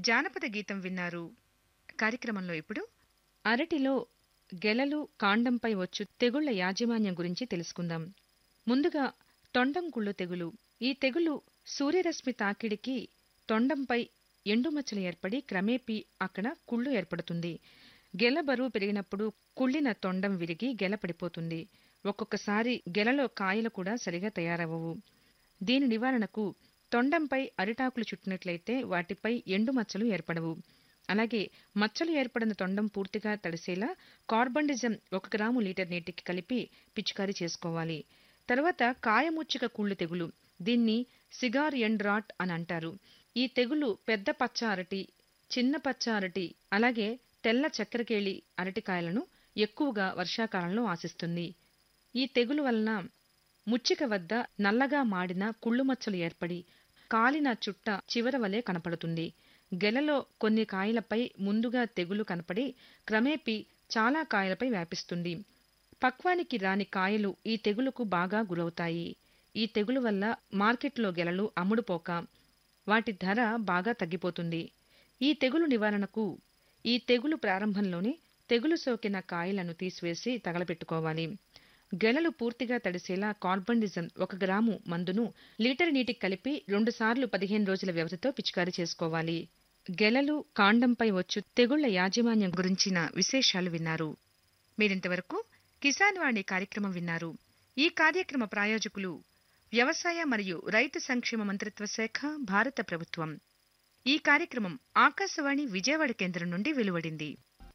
జానపద గీతం విన్నారు కార్యక్రమంలో ఇప్పుడు అరటిలో గెలలు కాండంపై వచ్చు తెగుళ్ల యాజమాన్యం గురించి తెలుసుకుందాం ముందుగా తొండం కుళ్ళు తెగులు ఈ తెగులు సూర్యరశ్మి తాకిడికి తొండంపై ఎండుమచ్చలు ఏర్పడి క్రమేపీ అక్కడ కుళ్ళు ఏర్పడుతుంది గెల బరువు పెరిగినప్పుడు కుళ్ళిన తొండం విరిగి గెల పడిపోతుంది ఒక్కొక్కసారి గెలలో కాయలు కూడా సరిగా తయారవవు దీని నివారణకు తొండంపై అరిటాకులు చుట్టినట్లయితే వాటిపై ఎండుమచ్చలు ఏర్పడవు అలాగే మచ్చలు ఏర్పడిన తొండం పూర్తిగా తడిసేలా కార్బండిజం ఒక గ్రాము లీటర్ నీటికి కలిపి పిచికారీ చేసుకోవాలి తర్వాత కాయముచ్చిక కుళ్ళు తెగులు దీన్ని సిగార్ ఎండ్ రాట్ అని అంటారు ఈ తెగులు పెద్ద పచ్చ అరటి చిన్న పచ్చ అరటి అలాగే తెల్ల చక్కెరకేళి అరటికాయలను ఎక్కువగా వర్షాకాలంలో ఆశిస్తుంది ఈ తెగులు వలన ముచ్చిక వద్ద నల్లగా మాడిన కుళ్ళు మచ్చలు ఏర్పడి కాలిన చుట్ట చివర వలె కనపడుతుంది గెలలో కొన్ని కాయలపై ముందుగా తెగులు కనపడి క్రమేపీ చాలా కాయలపై వ్యాపిస్తుంది పక్వానికి రాని కాయలు ఈ తెగులుకు బాగా గురవుతాయి ఈ తెగులు వల్ల మార్కెట్లో గెలలు అమ్ముడుపోక వాటి ధర బాగా తగ్గిపోతుంది ఈ తెగులు నివారణకు ఈ తెగులు ప్రారంభంలోనే తెగులు సోకిన కాయలను తీసివేసి తగలపెట్టుకోవాలి గెలలు పూర్తిగా తడిసేలా కార్బండిజం ఒక గ్రాము మందును లీటర్ నీటికి కలిపి రెండుసార్లు పదిహేను రోజుల వ్యవధితో పిచికారీ చేసుకోవాలి గెలలు కాండంపై వచ్చు తెగుళ్ల యాజమాన్యం గురించిన విశేషాలు విన్నారు మీరింతవరకు కిసాన్ వాణి కార్యక్రమం విన్నారు ఈ కార్యక్రమ ప్రాయోజకులు వ్యవసాయ మరియు రైతు సంక్షేమ మంత్రిత్వ శాఖ భారత ప్రభుత్వం ఈ కార్యక్రమం ఆకాశవాణి విజయవాడ కేంద్రం నుండి వెలువడింది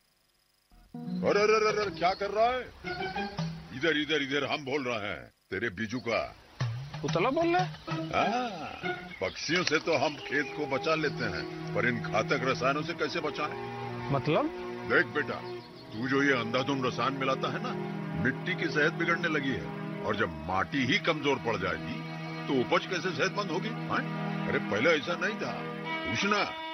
अरे अरे अरे अरे, क्या कर रहा है इधर इधर इधर हम बोल रहे हैं तेरे बीजू का उतला बोल रहा है हाँ, पक्षियों से तो हम खेत को बचा लेते हैं पर इन घातक रसायनों से कैसे बचाएं? मतलब देख बेटा तू जो ये अंधाधुंध रसायन मिलाता है ना मिट्टी की सेहत बिगड़ने लगी है और जब माटी ही कमजोर पड़ जाएगी तो उपज कैसे सेहतमंद होगी हाँ? अरे पहले ऐसा नहीं था पूछना